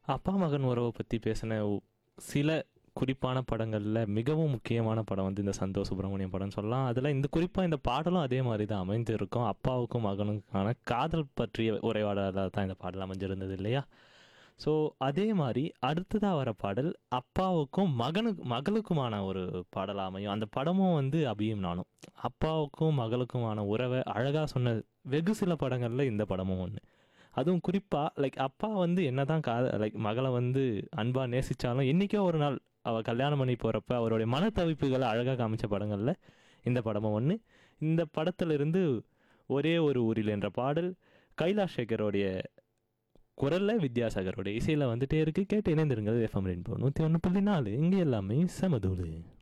அப்பா மகன் உறவை பற்றி பேசின ஒ- சில குறிப்பான படங்களில் மிகவும் முக்கியமான படம் வந்து இந்த சந்தோஷ் சுப்பிரமணியம் படம்னு சொல்லலாம் அதில் இந்த குறிப்பாக இந்த பாடலும் அதே மாதிரி தான் அமைந்திருக்கும் அப்பாவுக்கும் மகனுக்கான காதல் பற்றிய உரையாடலாக தான் இந்த பாடல் அமைஞ்சிருந்தது இல்லையா ஸோ அதே மாதிரி அடுத்ததாக வர பாடல் அப்பாவுக்கும் மகனுக்கு மகளுக்குமான ஒரு பாடல் அமையும் அந்த படமும் வந்து அபியும் நானும் அப்பாவுக்கும் மகளுக்குமான உறவை அழகாக சொன்ன வெகு சில படங்களில் இந்த படமும் ஒன்று அதுவும் குறிப்பாக லைக் அப்பா வந்து என்னதான் கா லைக் மகளை வந்து அன்பாக நேசித்தாலும் என்றைக்கோ ஒரு நாள் அவள் கல்யாணம் பண்ணி போகிறப்ப அவருடைய மனத்தவிப்புகளை அழகாக காமிச்ச படங்களில் இந்த படமும் ஒன்று இந்த படத்திலிருந்து ஒரே ஒரு ஊரில் என்ற பாடல் கைலாஷ் சேகரோடைய குரலில் வித்யாசாகரோட இசையில் வந்துட்டே இருக்கு கேட்டு இணைந்திருங்கள் எஃப்எம் ரெயின்போ நூற்றி ஒன்று புள்ளி நாலு இங்கே எல்லாமே சமதூளு